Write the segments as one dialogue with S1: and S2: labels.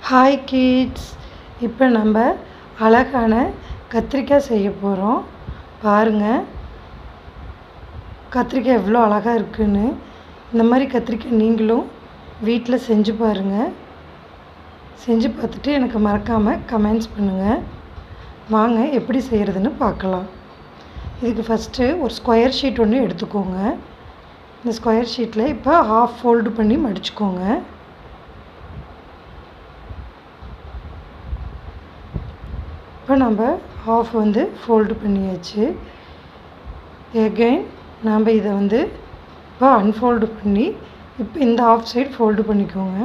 S1: hi kids இப்போ நம்ம அழகான கத்திரிக்காய் செய்ய போகிறோம் பாருங்கள் கத்திரிக்காய் எவ்வளோ அழகாக இருக்குன்னு இந்த மாதிரி கத்திரிக்காய் நீங்களும் வீட்டில் செஞ்சு பாருங்கள் செஞ்சு பார்த்துட்டு எனக்கு மறக்காமல் கமெண்ட்ஸ் பண்ணுங்கள் வாங்க எப்படி செய்கிறதுன்னு பார்க்கலாம் இதுக்கு ஃபஸ்ட்டு ஒரு ஸ்கொயர் ஷீட் ஒன்று எடுத்துக்கோங்க இந்த ஸ்கொயர் ஷீட்டில் இப்போ ஹாஃப் ஃபோல்டு பண்ணி மடிச்சுக்கோங்க இப்போ நம்ம ஹாஃப் வந்து ஃபோல்டு பண்ணியாச்சு எகைன் நாம் இதை வந்து இப்போ அன்ஃபோல்டு பண்ணி இப்போ இந்த ஆஃப் சைடு ஃபோல்டு பண்ணிக்கோங்க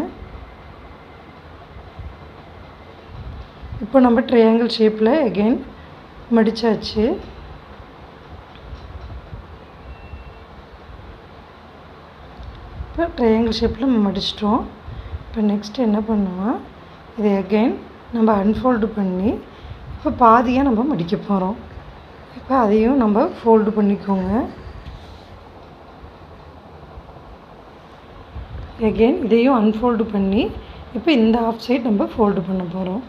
S1: இப்போ நம்ம ட்ரையாங்கிள் ஷேப்பில் எகைன் மடித்தாச்சு இப்போ ட்ரையாங்கிள் ஷேப்பில் நம்ம மடிச்சிட்டோம் இப்போ நெக்ஸ்ட் என்ன பண்ணுவோம் இதை எகைன் நம்ம அன்ஃபோல்டு பண்ணி இப்போ பாதியாக நம்ம மடிக்க போகிறோம் இப்போ அதையும் நம்ம ஃபோல்டு பண்ணிக்கோங்க எகெயின் இதையும் அன்ஃபோல்டு பண்ணி இப்போ இந்த ஆஃப் சைட் நம்ம ஃபோல்டு பண்ண போகிறோம்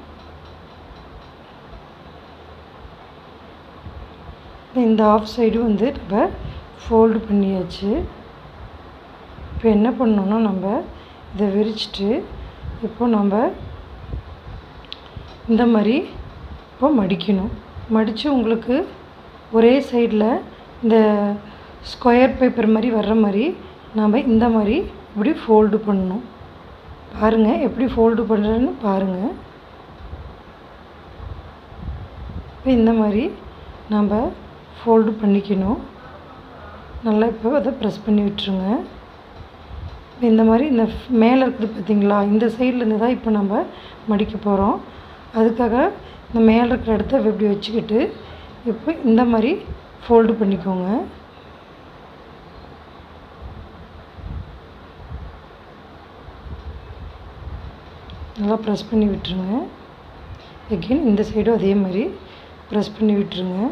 S1: இந்த ஆஃப் சைடு வந்து நம்ம ஃபோல்டு பண்ணியாச்சு இப்போ என்ன பண்ணோன்னா நம்ம இதை விரிச்சிட்டு இப்போ நம்ம இந்த மாதிரி இப்போ மடிக்கணும் மடித்து உங்களுக்கு ஒரே சைடில் இந்த ஸ்கொயர் பேப்பர் மாதிரி வர்ற மாதிரி நாம் இந்த மாதிரி இப்படி ஃபோல்டு பண்ணணும் பாருங்கள் எப்படி ஃபோல்டு பண்ணுறேன்னு பாருங்கள் இப்போ இந்த மாதிரி நம்ம ஃபோல்டு பண்ணிக்கணும் நல்லா இப்போ அதை ப்ரெஸ் பண்ணி விட்டுருங்க இந்த மாதிரி இந்த மேலே இருக்குது பார்த்தீங்களா இந்த சைட்லேருந்து தான் இப்போ நம்ம மடிக்க போகிறோம் அதுக்காக இந்த மேலே இருக்கிற இடத்த இப்படி வச்சுக்கிட்டு இப்போ இந்த மாதிரி ஃபோல்டு பண்ணிக்கோங்க நல்லா ப்ரெஸ் பண்ணி விட்டுருங்க எகெயின் இந்த சைடும் அதே மாதிரி ப்ரெஸ் பண்ணி விட்டுருங்க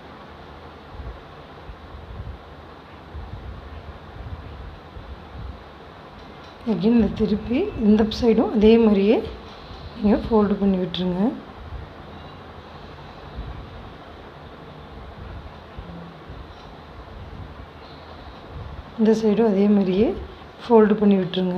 S1: எகெயின் இந்த திருப்பி இந்த சைடும் அதே மாதிரியே நீங்கள் ஃபோல்டு பண்ணி விட்டுருங்க இந்த சைடும் அதே மாதிரியே ஃபோல்டு பண்ணி விட்டுருங்க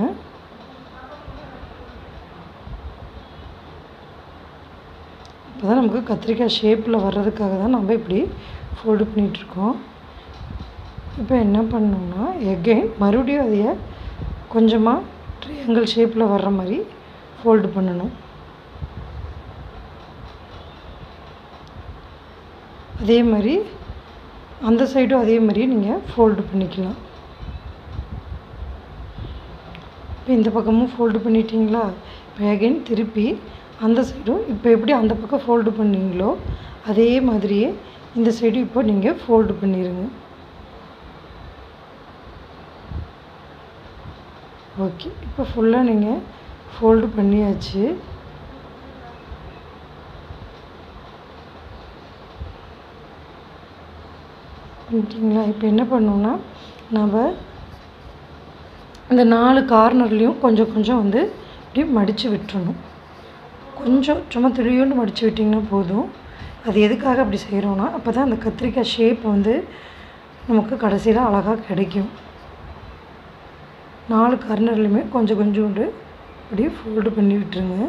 S1: இப்போ தான் நமக்கு கத்திரிக்காய் ஷேப்பில் வர்றதுக்காக தான் நம்ம இப்படி ஃபோல்டு பண்ணிகிட்ருக்கோம் இப்போ என்ன பண்ணோம்னா எகெயின் மறுபடியும் அதைய கொஞ்சமாக ட்ரையாங்கிள் ஷேப்பில் வர்ற மாதிரி ஃபோல்டு பண்ணணும் அதே மாதிரி அந்த சைடும் அதே மாதிரி நீங்கள் ஃபோல்டு பண்ணிக்கலாம் இப்போ இந்த பக்கமும் ஃபோல்டு பண்ணிட்டீங்களா இப்போ அகைன் திருப்பி அந்த சைடும் இப்போ எப்படி அந்த பக்கம் ஃபோல்டு பண்ணீங்களோ அதே மாதிரியே இந்த சைடும் இப்போ நீங்கள் ஃபோல்டு பண்ணிடுங்க ஓகே இப்போ ஃபுல்லாக நீங்கள் ஃபோல்டு பண்ணியாச்சு பண்ணிட்டீங்களா இப்போ என்ன பண்ணோம்னா நம்ம இந்த நாலு கார்னர்லேயும் கொஞ்சம் கொஞ்சம் வந்து இப்படி மடித்து விட்டுறணும் கொஞ்சம் சும்மா துளியோண்டு மடித்து விட்டிங்கன்னா போதும் அது எதுக்காக அப்படி செய்கிறோன்னா அப்போ தான் அந்த கத்திரிக்காய் ஷேப் வந்து நமக்கு கடைசியில் அழகாக கிடைக்கும் நாலு கர்னர்லையுமே கொஞ்சம் கொஞ்சோண்டு இப்படி ஃபோல்டு பண்ணி விட்டுருங்க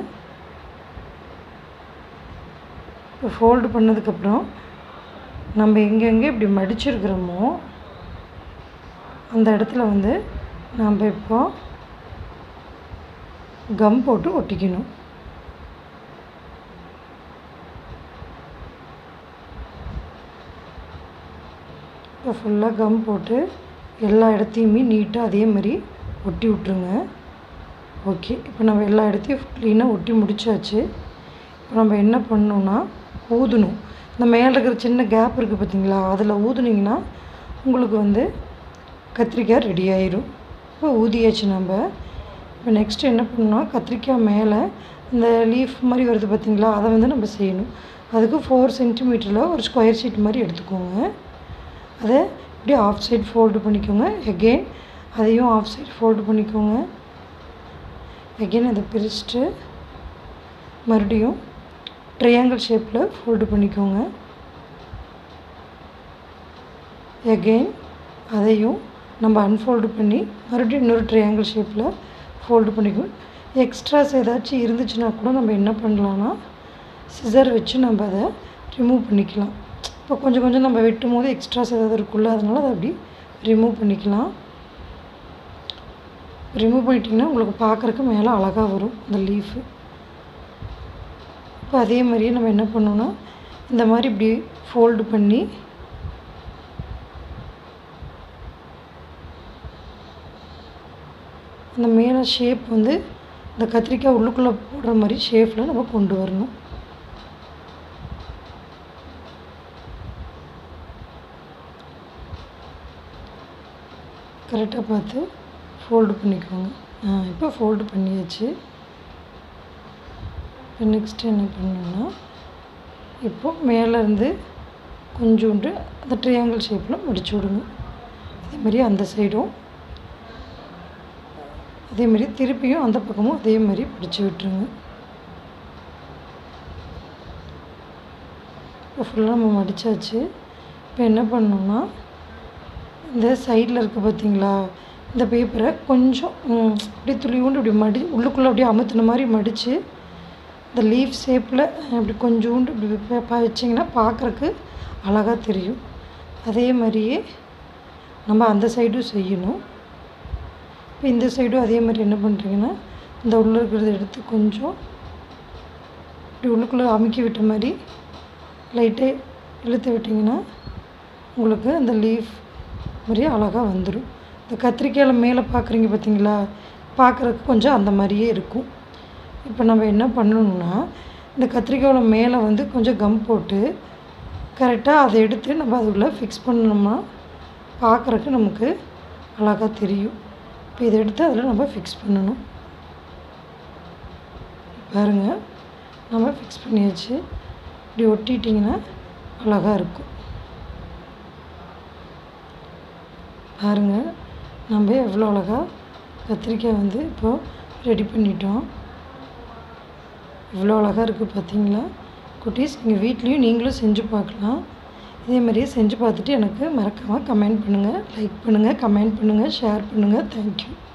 S1: இப்போ ஃபோல்டு பண்ணதுக்கப்புறம் நம்ம எங்கெங்கே இப்படி மடிச்சிருக்கிறோமோ அந்த இடத்துல வந்து நம்ம இப்போ கம் போட்டு ஒட்டிக்கணும் இப்போ ஃபுல்லாக கம் போட்டு எல்லா இடத்தையுமே நீட்டாக அதே மாதிரி ஒட்டி விட்ருங்க ஓகே இப்போ நம்ம எல்லா இடத்தையும் க்ளீனாக ஒட்டி முடிச்சாச்சு இப்போ நம்ம என்ன பண்ணணுன்னா ஊதணும் இந்த மேலே இருக்கிற சின்ன கேப் இருக்குது பார்த்தீங்களா அதில் ஊதுனீங்கன்னா உங்களுக்கு வந்து கத்திரிக்காய் ரெடி ஆயிரும் இப்போ ஊதியாச்சு நம்ம இப்போ நெக்ஸ்ட்டு என்ன பண்ணணும் கத்திரிக்காய் மேலே இந்த லீஃப் மாதிரி வருது பார்த்தீங்களா அதை வந்து நம்ம செய்யணும் அதுக்கு ஃபோர் சென்டிமீட்டரில் ஒரு ஸ்கொயர் ஷீட் மாதிரி எடுத்துக்கோங்க அதை இப்படி ஆஃப் சைட் ஃபோல்டு பண்ணிக்கோங்க எகெயின் அதையும் ஆஃப் சைட் ஃபோல்டு பண்ணிக்கோங்க எகெயின் அதை பிரிச்சுட்டு மறுபடியும் ட்ரையாங்கிள் ஷேப்பில் ஃபோல்டு பண்ணிக்கோங்க எகெயின் அதையும் நம்ம அன்ஃபோல்டு பண்ணி மறுபடியும் இன்னொரு ட்ரையாங்கிள் ஷேப்பில் ஃபோல்டு பண்ணிக்கணும் எக்ஸ்ட்ராஸ் ஏதாச்சும் இருந்துச்சுன்னா கூட நம்ம என்ன பண்ணலான்னா சிசர் வச்சு நம்ம அதை ரிமூவ் பண்ணிக்கலாம் இப்போ கொஞ்சம் கொஞ்சம் நம்ம வெட்டும் போது எக்ஸ்ட்ராஸ் ஏதாவது இருக்குல்ல அதனால் அதை அப்படி ரிமூவ் பண்ணிக்கலாம் ரிமூவ் பண்ணிட்டிங்கன்னா உங்களுக்கு பார்க்குறக்கு மேலே அழகாக வரும் இந்த லீஃபு இப்போ அதே மாதிரியே நம்ம என்ன பண்ணோன்னா இந்த மாதிரி இப்படி ஃபோல்டு பண்ணி அந்த மேலே ஷேப் வந்து இந்த கத்திரிக்காய் உள்ளுக்குள்ளே போடுற மாதிரி ஷேப்பில் நம்ம கொண்டு வரணும் கரெக்டாக பார்த்து ஃபோல்டு பண்ணிக்கோங்க ஆ இப்போ ஃபோல்டு பண்ணியாச்சு இப்போ நெக்ஸ்ட் என்ன பண்ணணும்னா இப்போ மேலேருந்து கொஞ்சோண்டு அந்த ட்ரையாங்கிள் ஷேப்பில் முடிச்சு விடுங்க அதே மாதிரி அந்த சைடும் அதே மாதிரி திருப்பியும் அந்த பக்கமும் அதே மாதிரி பிடிச்சி விட்டுருங்க இப்போ ஃபுல்லாக நம்ம மடித்தாச்சு இப்போ என்ன பண்ணணும்னா இந்த சைடில் இருக்குது பார்த்தீங்களா இந்த பேப்பரை கொஞ்சம் ம், அப்படியே துளியூண்டு இப்படி மடி உள்ளுக்குள்ளே அப்படியே அமுத்துன மாதிரி மடித்து இந்த லீஃப் ஷேப்பில் அப்படி கொஞ்சோண்டு இப்படி ப- ப- வச்சிங்கன்னா பார்க்குறக்கு அழகாக தெரியும் அதே மாதிரியே நம்ம அந்த சைடும் செய்யணும் இப்போ இந்த சைடும் அதே மாதிரி என்ன பண்ணுறீங்கன்னா இந்த உள்ளே இருக்கிறத எடுத்து கொஞ்சம் இப்படி உள்ளுக்குள்ளே அமுக்கி விட்ட மாதிரி லைட்டே இழுத்து விட்டிங்கன்னா உங்களுக்கு அந்த லீஃப் மாதிரி அழகாக வந்துடும் இந்த கத்திரிக்காயில் மேலே பார்க்குறீங்க பார்த்தீங்களா பார்க்குறதுக்கு கொஞ்சம் அந்த மாதிரியே இருக்கும் இப்போ நம்ம என்ன பண்ணணும்னா இந்த கத்திரிக்காயில் மேலே வந்து கொஞ்சம் கம் போட்டு கரெக்டாக அதை எடுத்து நம்ம அதுக்குள்ளே ஃபிக்ஸ் பண்ணோம்னா பார்க்குறக்கு நமக்கு அழகாக தெரியும் இப்போ இதை எடுத்து அதில் நம்ம ஃபிக்ஸ் பண்ணணும் பாருங்கள் நம்ம ஃபிக்ஸ் பண்ணியாச்சு இப்படி ஒட்டிட்டிங்கன்னா அழகாக இருக்கும் பாருங்கள் நம்ம எவ்வளோ அழகாக கத்திரிக்காய் வந்து இப்போது ரெடி பண்ணிட்டோம் இவ்வளோ அழகாக இருக்குது பார்த்தீங்களா குட்டீஸ் நீங்கள் வீட்லேயும் நீங்களும் செஞ்சு பார்க்கலாம் இதே மாதிரியே செஞ்சு பார்த்துட்டு எனக்கு மறக்காமல் கமெண்ட் பண்ணுங்கள் லைக் பண்ணுங்கள் கமெண்ட் பண்ணுங்கள் ஷேர் பண்ணுங்கள் தேங்க்யூ